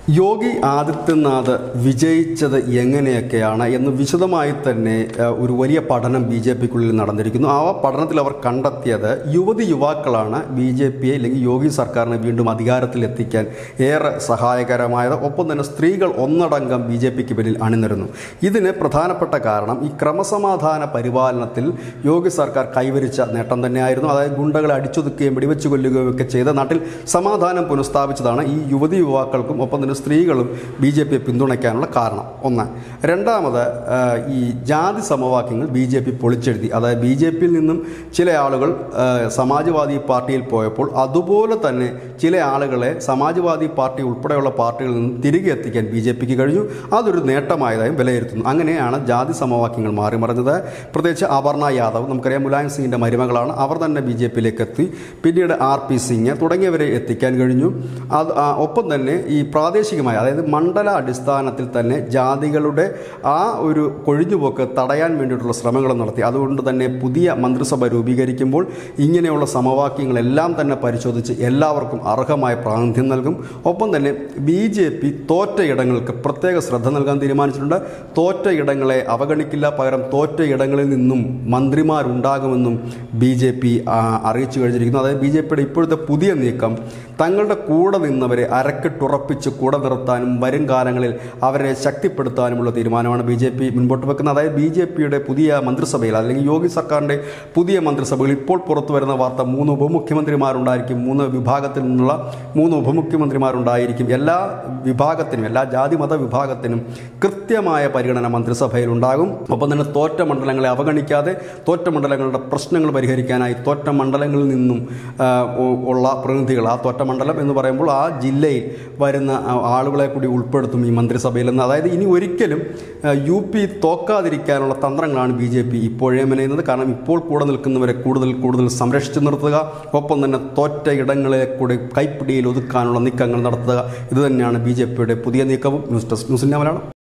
യോഗി ആദിത്യനാഥ് വിജയിച്ചത് എങ്ങനെയൊക്കെയാണ് എന്ന് വിശദമായി തന്നെ ഏഹ്, ഒരു വലിയ പഠനം ബി ജെ പിക്കുള്ളിൽ നടന്നിരിക്കുന്നു ആ പഠനത്തിൽ അവർ കണ്ടെത്തിയത് യുവതി യുവാക്കളാണ് ബി ജെ പിയെ അല്ലെങ്കിൽ യോഗി സർക്കാരിനെ വീണ്ടും അധികാരത്തിൽ എത്തിക്കാൻ ഏറെ സഹായകരമായത് ഒപ്പം തന്നെ സ്ത്രീകൾ ഒന്നടങ്കം ബി ജെ പിക്ക് പിന്നിൽ അണിനിരുന്നു ഇതിന് പ്രധാനപ്പെട്ട കാരണം ഈ ക്രമസമാധാന പരിപാലനത്തിൽ യോഗി സർക്കാർ കൈവരിച്ച നേട്ടം തന്നെയായിരുന്നു അതായത് ഗുണ്ടകളെ അടിച്ചൊതുക്കുകയും വെടിവെച്ച് കൊല്ലുകയും ഒക്കെ ചെയ്ത നാട്ടിൽ സമാധാനം പുനഃസ്ഥാപിച്ചതാണ് ഈ യുവതി യുവാക്കൾക്കും ഒപ്പം തന്നെ സ്ത്രീകളും ബി ജെ പിയെ പിന്തുണയ്ക്കാനുള്ള കാരണം ഒന്ന് രണ്ടാമത് ആ, ഈ ജാതി സമവാക്യങ്ങൾ ബി ജെ പി പൊളിച്ചെഴുതി അതായത് ബി ജെ പിയിൽ നിന്നും ചില ആളുകൾ ആ, സമാജ്വാദി പാർട്ടിയിൽ പോയപ്പോൾ അതുപോലെ തന്നെ ചില ആളുകളെ സമാജ്വാദി പാർട്ടി ഉൾപ്പെടെയുള്ള പാർട്ടികളിൽ നിന്നും തിരികെ എത്തിക്കാൻ ബി ജെ പിക്ക് കഴിഞ്ഞു അതൊരു നേട്ടമായതായും വിലയിരുത്തുന്നു അങ്ങനെയാണ് ജാതി സമവാക്യങ്ങൾ മാറി മറിഞ്ഞത് പ്രത്യേകിച്ച് അപർണ യാദവ് നമുക്കറിയാം മുലായം സിംഗിൻ്റെ മരുമകളാണ് അവർ തന്നെ ബി ജെ പിയിലേക്ക് എത്തി പിന്നീട് ആർ പി സിംഗ് തുടങ്ങിയവരെ എത്തിക്കാൻ കഴിഞ്ഞു അത് ആ, ഒപ്പം തന്നെ ഈ പ്രാദേശികമായ അതായത് മണ്ഡല അടിസ്ഥാനത്തിൽ തന്നെ ജാതികളുടെ ആ ഒരു കൊഴിഞ്ഞുപോക്ക് തടയാൻ വേണ്ടിയിട്ടുള്ള ശ്രമങ്ങൾ നടത്തി അതുകൊണ്ട് തന്നെ പുതിയ മന്ത്രിസഭ രൂപീകരിക്കുമ്പോൾ ഇങ്ങനെയുള്ള സമവാക്യങ്ങളെല്ലാം തന്നെ പരിശോധിച്ച് എല്ലാവർക്കും അർഹമായ പ്രാതിനിധ്യം നൽകും ഒപ്പം തന്നെ ബി ജെ പി തോറ്റ ഇടങ്ങൾക്ക് പ്രത്യേക ശ്രദ്ധ നൽകാൻ തീരുമാനിച്ചിട്ടുണ്ട് തോറ്റ ഇടങ്ങളെ അവഗണിക്കില്ല പകരം തോറ്റ ഇടങ്ങളിൽ നിന്നും മന്ത്രിമാരുണ്ടാകുമെന്നും ബി ജെ പി അറിയിച്ചു കഴിഞ്ഞിരിക്കുന്നു അതായത് ബി ജെ പിയുടെ ഇപ്പോഴത്തെ പുതിയ നീക്കം തങ്ങളുടെ കൂടെ നിന്നവരെ അരക്കിട്ടുറപ്പിച്ച് കൂടെ നിർത്താനും വരും കാലങ്ങളിൽ അവരെ ശക്തിപ്പെടുത്താനുമുള്ള തീരുമാനമാണ് ബി ജെ പി മുൻപോട്ട് വെക്കുന്നത് അതായത് ബി ജെ പിയുടെ പുതിയ മന്ത്രിസഭയിൽ അല്ലെങ്കിൽ യോഗി സർക്കാരിൻ്റെ പുതിയ മന്ത്രിസഭയിൽ ഇപ്പോൾ പുറത്തു വരുന്ന വാർത്ത മൂന്ന് ഉപമുഖ്യമന്ത്രിമാരുണ്ടായിരിക്കും മൂന്ന് വിഭാഗത്തിൽ നിന്നുള്ള മൂന്ന് ഉപമുഖ്യമന്ത്രിമാരുണ്ടായിരിക്കും എല്ലാ വിഭാഗത്തിനും എല്ലാ ജാതി മത വിഭാഗത്തിനും കൃത്യമായ പരിഗണന മന്ത്രിസഭയിൽ ഉണ്ടാകും ഒപ്പം തന്നെ തോറ്റ മണ്ഡലങ്ങളെ അവഗണിക്കാതെ തോറ്റ മണ്ഡലങ്ങളുടെ പ്രശ്നങ്ങൾ പരിഹരിക്കാനായി തോറ്റ മണ്ഡലങ്ങളിൽ നിന്നും ആ, ഉ- ഉള്ള പ്രതിനിധികൾ ആ തോറ്റ മണ്ഡലം എന്ന് പറയുമ്പോൾ ആ ജില്ലയിൽ വരുന്ന ആ, ആളുകളെ കൂടി ഉൾപ്പെടുത്തും ഈ മന്ത്രിസഭയിൽ നിന്ന് അതായത് ഇനി ഒരിക്കലും ആ, യു പി തോക്കാതിരിക്കാനുള്ള തന്ത്രങ്ങളാണ് ബി ജെ പി ഇപ്പോഴേ മെനയുന്നത് കാരണം ഇപ്പോൾ കൂടെ നിൽക്കുന്നവരെ കൂടുതൽ കൂടുതൽ സംരക്ഷിച്ചു നിർത്തുക ഒപ്പം തന്നെ തോറ്റ ഇടങ്ങളെ കൂടി കൈപ്പിടിയിൽ ഒതുക്കാനുള്ള നീക്കങ്ങൾ നടത്തുക ഇത് തന്നെയാണ് ബി ജെ പിയുടെ പുതിയ നീക്കവും news desk news India Malayalam